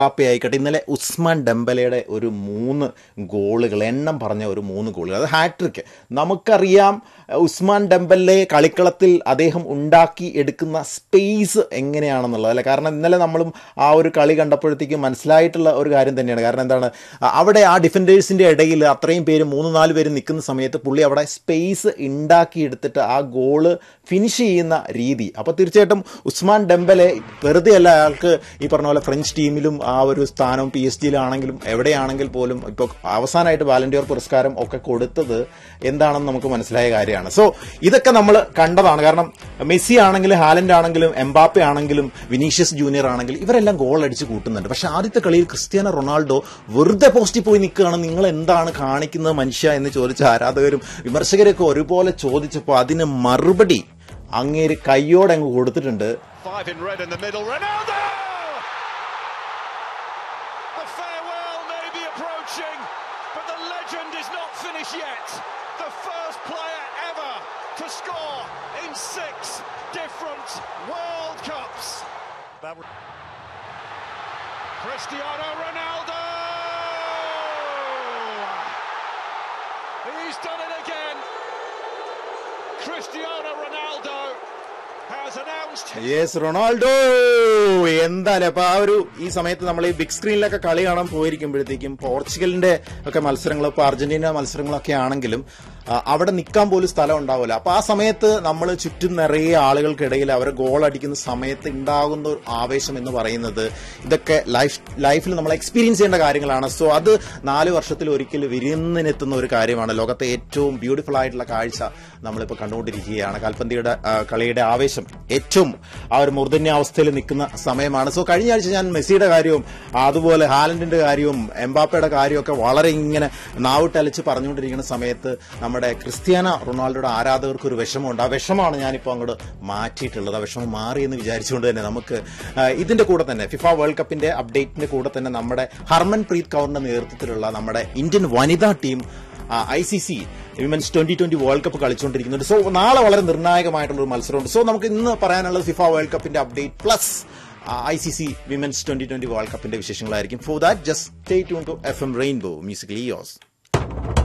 Mbappe ആയിക്കോട്ടെ ഇന്നലെ ഉസ്മാൻ ഡെമ്പലയുടെ ഒരു മൂന്ന് ഗോളുകൾ എണ്ണം പറഞ്ഞ ഒരു മൂന്ന് ഗോളുകൾ അത് ഹാട്രിക്ക് നമുക്കറിയാം ഉസ്മാൻ ഡെമ്പലെ കളിക്കളത്തിൽ അദ്ദേഹം ഉണ്ടാക്കി എടുക്കുന്ന സ്പേസ് എങ്ങനെയാണെന്നുള്ളത് അല്ലേ കാരണം ഇന്നലെ നമ്മളും ആ ഒരു കളി കണ്ടപ്പോഴത്തേക്കും മനസ്സിലായിട്ടുള്ള ഒരു കാര്യം തന്നെയാണ് കാരണം എന്താണ് അവിടെ ആ ഡിഫൻഡേഴ്സിൻ്റെ ഇടയിൽ അത്രയും പേര് മൂന്ന് നാല് പേര് നിൽക്കുന്ന സമയത്ത് പുള്ളി അവിടെ സ്പേസ് ഉണ്ടാക്കിയെടുത്തിട്ട് ആ ഗോള് ഫിനിഷ് ചെയ്യുന്ന രീതി അപ്പോൾ തീർച്ചയായിട്ടും ഉസ്മാൻ ഡെമ്പലെ വെറുതെ അല്ല അയാൾക്ക് ഈ പറഞ്ഞ പോലെ ഫ്രഞ്ച് ടീമിലും ആ ഒരു സ്ഥാനം പി എസ് ജിയിലാണെങ്കിലും എവിടെയാണെങ്കിൽ പോലും ഇപ്പോൾ അവസാനമായിട്ട് വാലന്റിയർ പുരസ്കാരം ഒക്കെ കൊടുത്തത് എന്താണെന്ന് നമുക്ക് മനസ്സിലായ കാര്യമാണ് സോ ഇതൊക്കെ നമ്മൾ കണ്ടതാണ് കാരണം മെസ്സി ആണെങ്കിലും ഹാലൻഡ് ആണെങ്കിലും എംബാപ്പെ ആണെങ്കിലും വിനീഷ്യസ് ജൂനിയർ ആണെങ്കിലും ഇവരെല്ലാം ഗോൾ അടിച്ച് കൂട്ടുന്നുണ്ട് പക്ഷെ ആദ്യത്തെ കളിയിൽ ക്രിസ്ത്യാനോ റൊണാൾഡോ വെറുതെ പോസ്റ്റിൽ പോയി നിൽക്കുകയാണ് നിങ്ങൾ എന്താണ് കാണിക്കുന്നത് മനുഷ്യ എന്ന് ചോദിച്ച ആരാധകരും വിമർശകരൊക്കെ ഒരുപോലെ ചോദിച്ചപ്പോൾ അതിന് മറുപടി അങ്ങേര് കയ്യോടെ അങ്ങ് കൊടുത്തിട്ടുണ്ട് Five in red in the middle. Ronaldo! The farewell may be approaching, but the legend is not finished yet. The first player ever to score in six different World Cups. That was- Cristiano Ronaldo! He's done it again. Cristiano Ronaldo has announced yes Ronaldo എന്തായാലും അപ്പൊ ആ ഒരു ഈ സമയത്ത് നമ്മൾ ഈ big സ്ക്രീനിലൊക്കെ കളി കാണാൻ പോയിരിക്കുമ്പോഴത്തേക്കും പോർച്ചുഗലിന്റെ ഒക്കെ മത്സരങ്ങൾ ഇപ്പൊ അർജന്റീന മത്സരങ്ങളൊക്കെ ആണെങ്കിലും ആ, അവിടെ നിൽക്കാൻ പോലും സ്ഥലം ഉണ്ടാവില്ല അപ്പൊ ആ സമയത്ത് നമ്മൾ ചുറ്റും നിറയെ ആളുകൾക്കിടയിൽ അവർ ഗോൾ അടിക്കുന്ന സമയത്ത് ഉണ്ടാകുന്ന ഒരു ആവേശം എന്ന് പറയുന്നത് ഇതൊക്കെ ലൈഫ് ലൈഫിൽ നമ്മൾ എക്സ്പീരിയൻസ് ചെയ്യേണ്ട കാര്യങ്ങളാണ് സോ അത് നാല് വർഷത്തിൽ ഒരിക്കൽ വിരുന്നിനെത്തുന്ന ഒരു കാര്യമാണ് ലോകത്തെ ഏറ്റവും ബ്യൂട്ടിഫുൾ ആയിട്ടുള്ള കാഴ്ച നമ്മളിപ്പോൾ കണ്ടുകൊണ്ടിരിക്കുകയാണ് കാൽപന്തിയുടെ ആ, കളിയുടെ ആവേശം ഏറ്റവും ആ ഒരു മൂർധന്യാവസ്ഥയിൽ നിൽക്കുന്ന സമയമാണ് സോ കഴിഞ്ഞ ആഴ്ച ഞാൻ മെസ്സിയുടെ കാര്യവും അതുപോലെ ഹാലൻഡിന്റെ കാര്യവും എംബാപ്പയുടെ കാര്യമൊക്കെ വളരെ ഇങ്ങനെ നാവിട്ടലച്ച് പറഞ്ഞുകൊണ്ടിരിക്കുന്ന സമയത്ത് നമ്മുടെ ക്രിസ്ത്യാന റൊണാൾഡോയുടെ ആരാധകർക്ക് ഒരു വിഷമമുണ്ട് ആ വിഷമമാണ് ഞാനിപ്പോൾ അങ്ങോട്ട് മാറ്റിയിട്ടുള്ളത് ആ വിഷമം മാറി എന്ന് വിചാരിച്ചുകൊണ്ട് തന്നെ നമുക്ക് ആ, ഇതിന്റെ കൂടെ തന്നെ ഫിഫ വേൾഡ് കപ്പിന്റെ അപ്ഡേറ്റിന്റെ കൂടെ തന്നെ നമ്മുടെ ഹർമൻ പ്രീത് കൗറിന്റെ നേതൃത്വത്തിലുള്ള നമ്മുടെ ഇന്ത്യൻ വനിതാ team I C C women's twenty twenty world cup കളിച്ചുകൊണ്ടിരിക്കുന്നുണ്ട് സോ നാളെ വളരെ നിർണായകമായിട്ടുള്ള ഒരു മത്സരമുണ്ട് സോ നമുക്ക് ഇന്ന് പറയാനുള്ളത് ഫിഫ വേൾഡ് കപ്പിന്റെ update plus I C C women's twenty twenty world കപ്പിന്റെ വിശേഷങ്ങളായിരിക്കും for that just stay tune to F M rainbow musically യോസ്